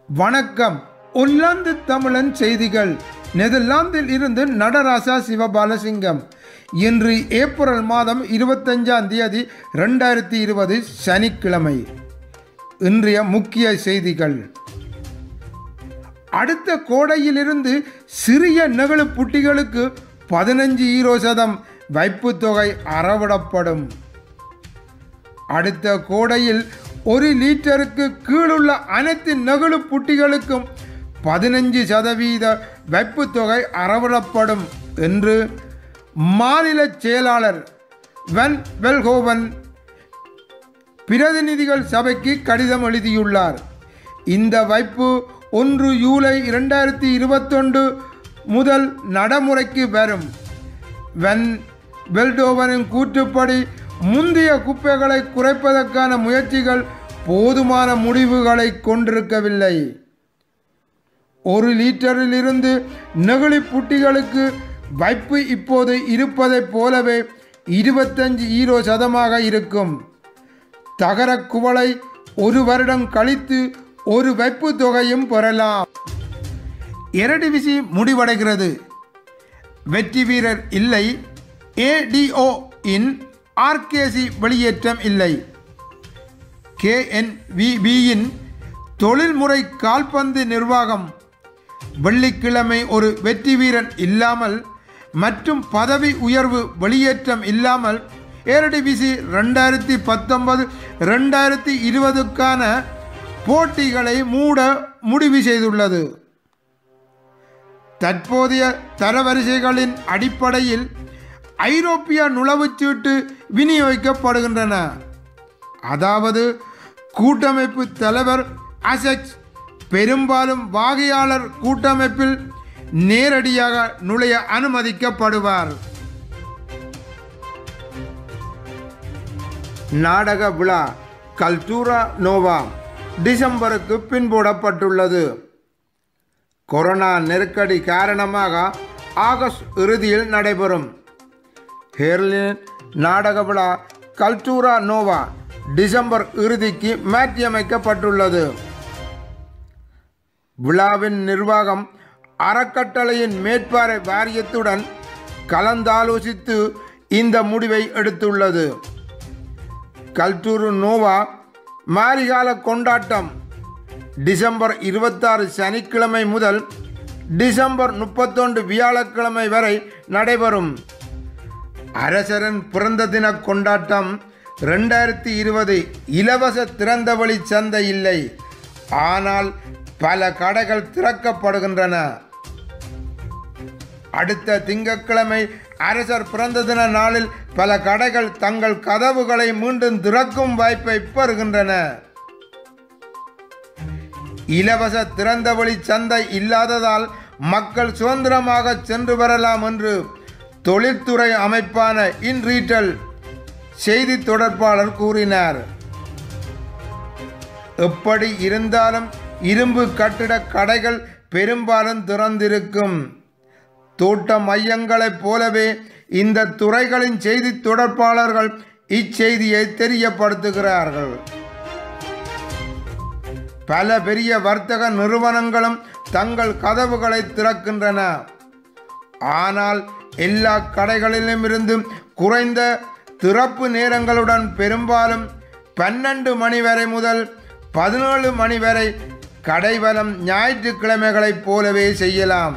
வணக்கம் உல்லாந்து தமிழன் செய்திகள் நெதர்லாந்தில் இருந்து நடராசா சிவபாலசிங்கம் இன்று ஏப்ரல் மாதம் இருபத்தஞ்சாம் தேதி ரெண்டாயிரத்தி இருபது சனிக்கிழமை இன்றைய முக்கிய செய்திகள் அடுத்த கோடையிலிருந்து சிறிய நெகிழு புட்டிகளுக்கு பதினஞ்சு ஈரோ சதம் வைப்புத் தொகை அறவிடப்படும் அடுத்த கோடையில் ஒரு லீட்டருக்கு கீழுள்ள அனைத்து நெகிழு புட்டிகளுக்கும் பதினஞ்சு சதவீத வைப்புத் தொகை அறவிடப்படும் என்று மாநில செயலாளர் வென் வெல்ஹோவன் பிரதிநிதிகள் சபைக்கு கடிதம் எழுதியுள்ளார் இந்த வைப்பு ஒன்று ஜூலை இரண்டாயிரத்தி இருபத்தொன்று முதல் நடைமுறைக்கு வரும் வென் வெல்டோவனின் கூற்றுப்படி முந்தைய குப்பைகளை குறைப்பதற்கான முயற்சிகள் போதுமான முடிவுகளை கொண்டிருக்கவில்லை ஒரு லிட்டரில் இருந்து நெகிழி புட்டிகளுக்கு வைப்பு இப்போது இருப்பதைப் போலவே இருபத்தஞ்சு ஈரோ சதமாக இருக்கும் தகர குவளை ஒரு வருடம் கழித்து ஒரு வைப்பு தொகையும் பெறலாம் இரடிவிசி முடிவடைகிறது வெற்றி வீரர் இல்லை ஏடிஓ இன் ஆர்கேசி வெளியேற்றம் இல்லை கேஎன்விபியின் தொழில்முறை கால்பந்து நிர்வாகம் வெள்ளிக்கிழமை ஒரு வெற்றி வீரன் இல்லாமல் மற்றும் பதவி உயர்வு வெளியேற்றம் இல்லாமல் ஏரடிபிசி ரெண்டாயிரத்தி பத்தொன்பது ரெண்டாயிரத்தி இருபதுக்கான போட்டிகளை மூட முடிவு செய்துள்ளது தற்போதைய தரவரிசைகளின் அடிப்படையில் ஐரோப்பிய நுழைவுச்சீட்டு விநியோகிக்கப்படுகின்றன அதாவது கூட்டமைப்பு தலைவர் அசெக்ஸ் பெரும்பாலும் வாகையாளர் கூட்டமைப்பில் நேரடியாக நுழைய அனுமதிக்கப்படுவார் நாடக விழா கல்டூரா நோவா டிசம்பருக்கு பின்போடப்பட்டுள்ளது கொரோனா நெருக்கடி காரணமாக ஆகஸ்ட் இறுதியில் நடைபெறும் ஹெர்லின் நாடக விழா கல்டூரா நோவா டிசம்பர் இறுதிக்கு மாற்றியமைக்கப்பட்டுள்ளது விழாவின் நிர்வாகம் அறக்கட்டளையின் மேற்பார்வை வாரியத்துடன் கலந்தாலோசித்து இந்த முடிவை எடுத்துள்ளது கல்டூரு நோவா மாரிகால கொண்டாட்டம் டிசம்பர் இருபத்தாறு சனிக்கிழமை முதல் டிசம்பர் முப்பத்தொன்று வியாழக்கிழமை வரை நடைபெறும் அரசரின் பிறந்த தின கொண்டாட்டம் ரெண்டாயிரத்தி இருபது இலவச திறந்தவழி சந்தை இல்லை ஆனால் பல கடைகள் திறக்கப்படுகின்றன அடுத்த திங்கட்கிழமை அரசர் பிறந்த தின நாளில் பல கடைகள் தங்கள் கதவுகளை மீண்டும் திறக்கும் வாய்ப்பை பெறுகின்றன இலவச திறந்தவழி சந்தை இல்லாததால் மக்கள் சுதந்திரமாக சென்று வரலாம் என்று தொழில்துறை அமைப்பான இன்ரீட்டல் செய்தி தொடர்பாளர் கூறினார் எப்படி இருந்தாலும் இரும்பு கட்டிட கடைகள் பெரும்பாலும் திறந்திருக்கும் தோட்ட மையங்களைப் போலவே இந்த துறைகளின் செய்தி தொடர்பாளர்கள் இச்செய்தியை தெரியப்படுத்துகிறார்கள் பல பெரிய வர்த்தக நிறுவனங்களும் தங்கள் கதவுகளை திறக்கின்றன ஆனால் எல்லா கடைகளிலும் இருந்து குறைந்த திறப்பு நேரங்களுடன் பெரும்பாலும் பன்னெண்டு மணி வரை முதல் பதினேழு மணி வரை கடைவலம் ஞாயிற்றுக்கிழமைகளைப் போலவே செய்யலாம்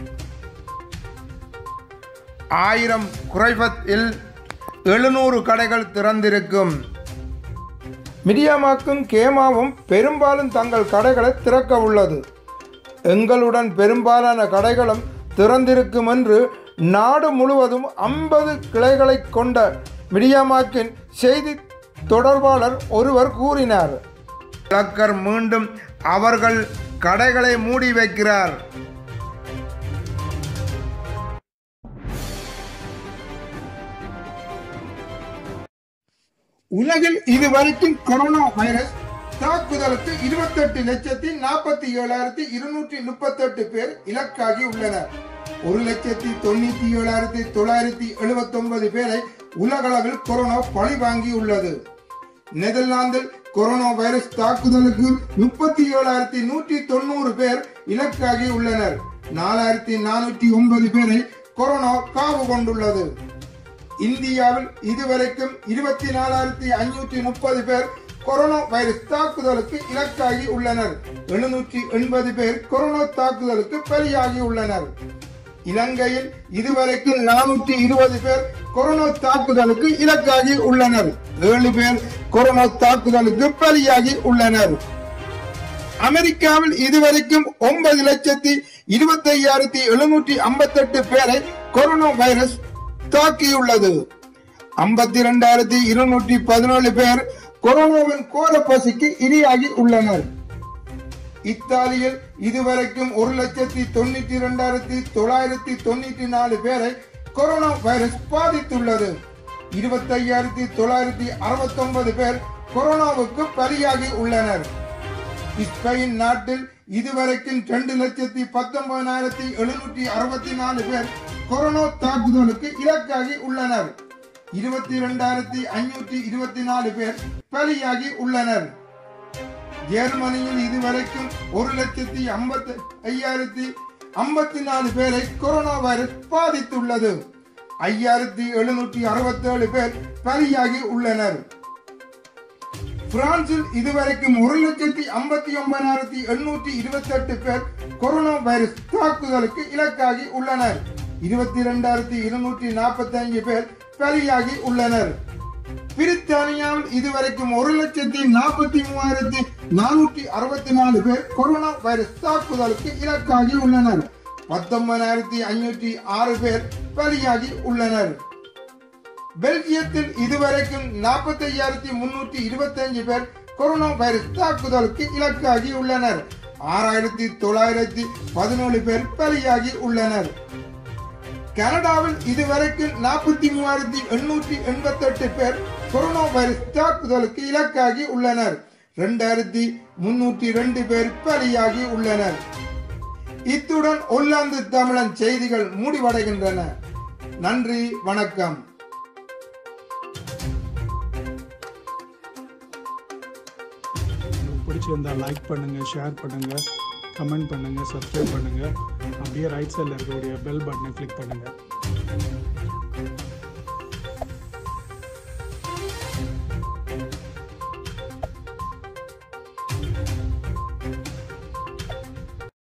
ஆயிரம் குறைபத்தில் எழுநூறு கடைகள் திறந்திருக்கும் மிடியாமாக்கும் கேமாவும் பெரும்பாலும் தங்கள் கடைகளை திறக்க உள்ளது எங்களுடன் பெரும்பாலான கடைகளும் திறந்திருக்கும் என்று நாடு முழுவதும் ஐம்பது கிளைகளை கொண்ட மிடியாமாக்கின் செய்தி தொடர்பாளர் ஒருவர் கூறினார் விளக்கர் மீண்டும் அவர்கள் கடைகளை மூடி வைக்கிறார் உலகில் இதுவரைக்கும் கொரோனா வைரஸ் தாக்குதலுக்கு இருபத்தெட்டு லட்சத்தி நாற்பத்தி ஏழாயிரத்தி இருநூற்றி முப்பத்தெட்டு பேர் இலக்காகி உள்ளனர் ஒரு லட்சத்தி தொண்ணூத்தி ஏழாயிரத்தி தொள்ளாயிரத்தி எழுபத்தி ஒன்பது பேரை உலகளவில் கொரோனா பழி வாங்கி உள்ளது நெதர்லாந்தில் கொரோனா வைரஸ் தாக்குதலுக்கு முப்பத்தி ஏழாயிரத்தி நூற்றி தொண்ணூறு பேர் இலக்காகி உள்ளனர் நாலாயிரத்தி நானூற்றி ஒன்பது பேரை கொரோனா காவு கொண்டுள்ளது இந்தியாவில் இதுவரைக்கும் இருபத்தி நாலாயிரத்தி ஐநூற்றி முப்பது பேர் கொரோனா வைரஸ் தாக்குதலுக்கு இலக்காகி உள்ளனர் எழுநூற்றி எண்பது பேர் கொரோனா தாக்குதலுக்கு பலியாகி உள்ளனர் இலங்கையில் இதுவரைக்கும் நானூற்றி இருபது பேர் கொரோனா தாக்குதலுக்கு இலக்காகி உள்ளனர் ஏழு பேர் கொரோனா தாக்குதலுக்கு பலியாகி உள்ளனர் அமெரிக்காவில் இதுவரைக்கும் ஒன்பது லட்சத்தி இருபத்தி ஐயாயிரத்தி எழுநூற்றி ஐம்பத்தி எட்டு பேரை கொரோனா வைரஸ் தாக்கியுள்ளது ஐம்பத்தி இரண்டாயிரத்தி இருநூற்றி பதினேழு பேர் கொரோனாவின் கோர பசிக்கு இரையாகி உள்ளனர் இத்தாலியில் இதுவரைக்கும் ஒரு லட்சத்தி தொண்ணூற்றி இரண்டாயிரத்தி தொள்ளாயிரத்தி தொண்ணூற்றி நாலு பேரை கொரோனா வைரஸ் பாதித்துள்ளது இருபத்தி ஐயாயிரத்தி தொள்ளாயிரத்தி அறுபத்தி ஒன்பது பேர் கொரோனாவுக்கு பலியாகி உள்ளனர் ஸ்பெயின் நாட்டில் இதுவரைக்கும் ரெண்டு லட்சத்தி பத்தொன்பதாயிரத்தி எழுநூற்றி அறுபத்தி நாலு பேர் கொரோனா தாக்குதலுக்கு இலக்காகி உள்ளனர் இருபத்தி இரண்டாயிரத்தி ஐநூற்றி இருபத்தி நாலு பேர் பலியாகி உள்ளனர் ஜெர்மனியில் இதுவரைக்கும் ஒரு லட்சத்தி ஐம்பத்தி ஐயாயிரத்தி ஐம்பத்தி நாலு பேரை கொரோனா வைரஸ் பாதித்துள்ளது ஐயாயிரத்தி எழுநூற்றி அறுபத்தி ஏழு பேர் பலியாகி உள்ளனர் பிரான்சில் இதுவரைக்கும் ஒரு லட்சத்தி ஐம்பத்தி ஒன்பதாயிரத்தி எண்ணூற்றி இருபத்தி எட்டு பேர் கொரோனா வைரஸ் தாக்குதலுக்கு இலக்காகி உள்ளனர் இருபத்தி இரண்டாயிரத்தி இருநூற்றி நாற்பத்தி அஞ்சு பேர் பலியாகி உள்ளனர் பிரித்தானியாவில் இதுவரைக்கும் ஒரு லட்சத்தி நாற்பத்தி மூவாயிரத்தி நானூற்றி அறுபத்தி நாலு பேர் கொரோனா வைரஸ் தாக்குதலுக்கு இலக்காகி உள்ளனர் பத்தொன்பதாயிரத்தி ஐநூற்றி ஆறு பேர் பலியாகி உள்ளனர் பெல்ஜியத்தில் இதுவரைக்கும் நாற்பத்தி ஐயாயிரத்தி முன்னூற்றி இருபத்தி அஞ்சு பேர் கொரோனா வைரஸ் தாக்குதலுக்கு இலக்காகி உள்ளனர் ஆறாயிரத்தி தொள்ளாயிரத்தி பதினேழு பேர் பலியாகி உள்ளனர் கனடாவில் இதுவரைக்கும் நாற்பத்தி மூவாயிரத்தி எண்ணூற்றி எண்பத்தி எட்டு பேர் கொரோனா வைரஸ் தாக்குதலுக்கு இலக்காகி உள்ளனர் இரண்டாயிரத்தி முன்னூற்றி ரெண்டு பேர் பலியாகி உள்ளனர் இத்துடன் ஒல்லாந்து தமிழன் செய்திகள் முடிவடைகின்றன நன்றி வணக்கம் உங்களுக்கு பிடிச்சிருந்தா லைக் பண்ணுங்கள் ஷேர் பண்ணுங்கள் கமெண்ட் பண்ணுங்கள் சப்ஸ்கிரைப் பண்ணுங்கள் அப்படியே ரைட் சைடில் இருக்கக்கூடிய பெல் பட்டனை கிளிக் பண்ணுங்கள்